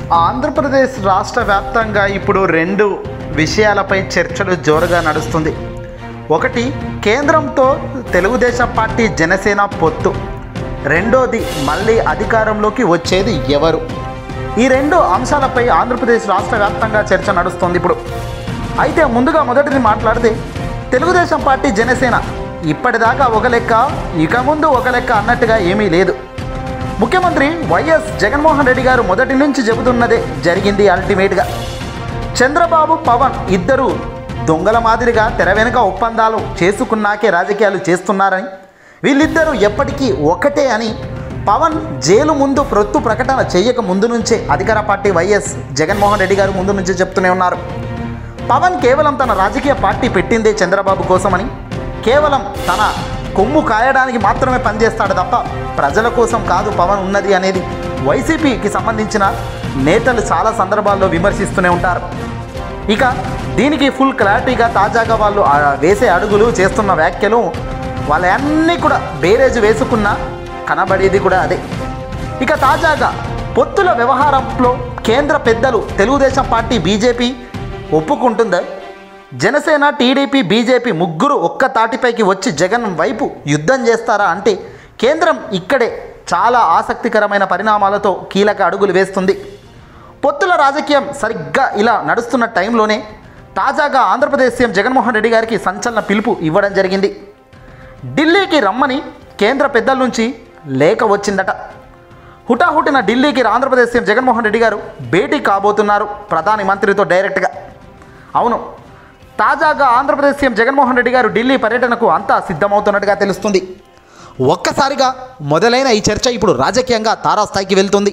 ఆంధ్రప్రదేశ్ రాష్ట్ర వ్యాప్తంగా ఇప్పుడు రెండు విషయాలపై చర్చలు జోరుగా నడుస్తుంది ఒకటి కేంద్రంతో తెలుగుదేశం పార్టీ జనసేన పొత్తు రెండోది మళ్ళీ అధికారంలోకి వచ్చేది ఎవరు ఈ రెండు అంశాలపై ఆంధ్రప్రదేశ్ రాష్ట్ర వ్యాప్తంగా చర్చ నడుస్తుంది ఇప్పుడు అయితే ముందుగా మొదటిది మాట్లాడితే తెలుగుదేశం పార్టీ జనసేన ఇప్పటిదాకా ఒక లెక్క ఇక ముందు ఒక లెక్క అన్నట్టుగా ఏమీ లేదు ముఖ్యమంత్రి వైఎస్ జగన్మోహన్ రెడ్డి గారు మొదటి నుంచి చెబుతున్నదే జరిగింది అల్టిమేట్గా చంద్రబాబు పవన్ ఇద్దరు దొంగల మాదిరిగా తెర వెనుక ఒప్పందాలు చేసుకున్నాకే రాజకీయాలు చేస్తున్నారని వీళ్ళిద్దరూ ఎప్పటికీ ఒకటే అని పవన్ జైలు ముందు ప్రొత్తు ప్రకటన చేయక ముందు నుంచే అధికార పార్టీ వైఎస్ జగన్మోహన్ రెడ్డి గారు ముందు నుంచే చెప్తూనే ఉన్నారు పవన్ కేవలం తన రాజకీయ పార్టీ పెట్టిందే చంద్రబాబు కోసమని కేవలం తన కొమ్ము కాయడానికి మాత్రమే పనిచేస్తాడు తప్ప ప్రజల కోసం కాదు పవన్ ఉన్నది అనేది వైసీపీకి సంబంధించిన నేతలు చాలా సందర్భాల్లో విమర్శిస్తూనే ఉంటారు ఇక దీనికి ఫుల్ క్లారిటీగా తాజాగా వాళ్ళు ఆ వేసే అడుగులు చేస్తున్న వ్యాఖ్యలు వాళ్ళన్నీ కూడా బేరేజ్ వేసుకున్న కనబడేది కూడా అదే ఇక తాజాగా పొత్తుల వ్యవహారంలో కేంద్ర పెద్దలు తెలుగుదేశం పార్టీ బీజేపీ ఒప్పుకుంటుందా జనసేన టీడీపీ బీజేపీ ముగ్గురు ఒక్క తాటిపైకి వచ్చి జగన్ వైపు యుద్ధం చేస్తారా అంటే కేంద్రం ఇక్కడే చాలా ఆసక్తికరమైన పరిణామాలతో కీలక అడుగులు వేస్తుంది పొత్తుల రాజకీయం సరిగ్గా ఇలా నడుస్తున్న టైంలోనే తాజాగా ఆంధ్రప్రదేశ్ సీఎం జగన్మోహన్ రెడ్డి గారికి సంచలన పిలుపు ఇవ్వడం జరిగింది ఢిల్లీకి రమ్మని కేంద్ర పెద్దల నుంచి లేఖ వచ్చిందట హుటాహుటిన ఢిల్లీకి ఆంధ్రప్రదేశ్ సీఎం జగన్మోహన్ రెడ్డి గారు భేటీ కాబోతున్నారు ప్రధాని మంత్రితో డైరెక్ట్గా అవును తాజాగా ఆంధ్రప్రదేశ్ సీఎం జగన్మోహన్ రెడ్డి గారు ఢిల్లీ పర్యటనకు అంతా సిద్ధమవుతున్నట్టుగా తెలుస్తుంది ఒక్కసారిగా మొదలైన ఈ చర్చ ఇప్పుడు రాజకీయంగా తారాస్థాయికి వెళ్తుంది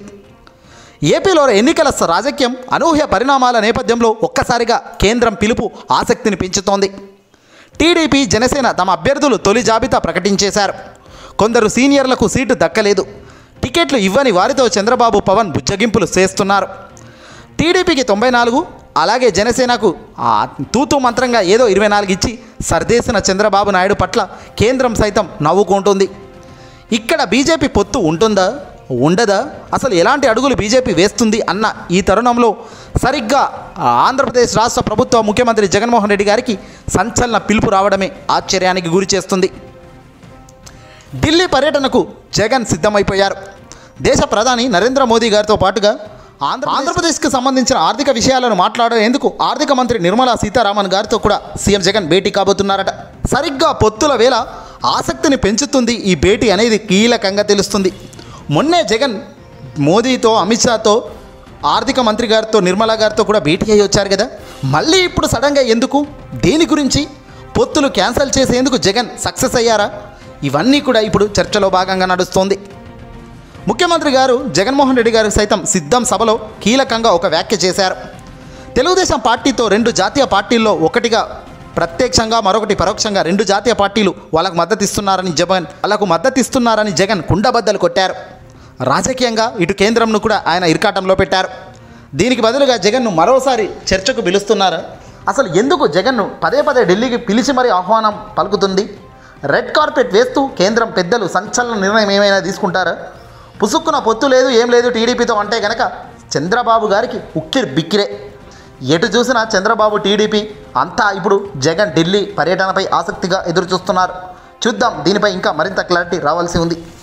ఏపీలో ఎన్నికల స- రాజకీయం అనూహ్య పరిణామాల నేపథ్యంలో ఒక్కసారిగా కేంద్రం పిలుపు ఆసక్తిని పెంచుతోంది టీడీపీ జనసేన తమ అభ్యర్థులు తొలి జాబితా ప్రకటించేశారు కొందరు సీనియర్లకు సీటు దక్కలేదు టికెట్లు ఇవ్వని వారితో చంద్రబాబు పవన్ బుజ్జగింపులు చేస్తున్నారు టీడీపీకి తొంభై నాలుగు అలాగే జనసేనకు ఆ తూతూ మంత్రంగా ఏదో ఇరవై నాలుగు ఇచ్చి సర్దేసిన చంద్రబాబు నాయుడు పట్ల కేంద్రం సైతం నవ్వుకుంటుంది ఇక్కడ బీజేపీ పొత్తు ఉంటుందా ఉండదా అసలు ఎలాంటి అడుగులు బీజేపీ వేస్తుంది అన్న ఈ తరుణంలో సరిగ్గా ఆ ఆంధ్రప్రదేశ్ రాష్ట్ర ప్రభుత్వ ముఖ్యమంత్రి జగన్మోహన్ రెడ్డి గారికి సంచలన పిలుపు రావడమే ఆశ్చర్యానికి గురి చేస్తుంది ఢిల్లీ పర్యటనకు జగన్ సిద్ధమైపోయారు దేశ ప్రధాని నరేంద్ర మోదీ గారితో పాటుగా ఆంధ్ర ఆంధ్రప్రదేశ్కి సంబంధించిన ఆర్థిక విషయాలను మాట్లాడేందుకు ఆర్థిక మంత్రి నిర్మలా సీతారామన్ గారితో కూడా సీఎం జగన్ భేటీ కాబోతున్నారట సరిగ్గా పొత్తుల వేళ ఆసక్తిని పెంచుతుంది ఈ భేటీ అనేది కీలకంగా తెలుస్తుంది మొన్నే జగన్ మోదీతో అమిత్ షాతో ఆర్థిక మంత్రి గారితో నిర్మలా గారితో కూడా భేటీ అయ్యి వచ్చారు కదా మళ్ళీ ఇప్పుడు సడన్గా ఎందుకు దేని గురించి పొత్తులు క్యాన్సిల్ చేసేందుకు జగన్ సక్సెస్ అయ్యారా ఇవన్నీ కూడా ఇప్పుడు చర్చలో భాగంగా నడుస్తోంది ముఖ్యమంత్రి గారు జగన్మోహన్ రెడ్డి గారు సైతం సిద్ధం సభలో కీలకంగా ఒక వ్యాఖ్య చేశారు తెలుగుదేశం పార్టీతో రెండు జాతీయ పార్టీల్లో ఒకటిగా ప్రత్యక్షంగా మరొకటి పరోక్షంగా రెండు జాతీయ పార్టీలు వాళ్ళకు మద్దతు ఇస్తున్నారని జగన్ వాళ్ళకు మద్దతు ఇస్తున్నారని జగన్ కుండబద్దలు కొట్టారు రాజకీయంగా ఇటు కేంద్రంను కూడా ఆయన ఇరకాటంలో పెట్టారు దీనికి బదులుగా జగన్ను మరోసారి చర్చకు పిలుస్తున్నారు అసలు ఎందుకు జగన్ను పదే పదే ఢిల్లీకి పిలిచి మరీ ఆహ్వానం పలుకుతుంది రెడ్ కార్పెట్ వేస్తూ కేంద్రం పెద్దలు సంచలన నిర్ణయం ఏమైనా తీసుకుంటారా పుసుక్కున పొత్తు లేదు ఏం లేదు టీడీపీతో అంటే గనక చంద్రబాబు గారికి ఉక్కిరి బిక్కిరే ఎటు చూసినా చంద్రబాబు టీడీపీ అంతా ఇప్పుడు జగన్ ఢిల్లీ పర్యటనపై ఆసక్తిగా ఎదురు చూస్తున్నారు చూద్దాం దీనిపై ఇంకా మరింత క్లారిటీ రావాల్సి ఉంది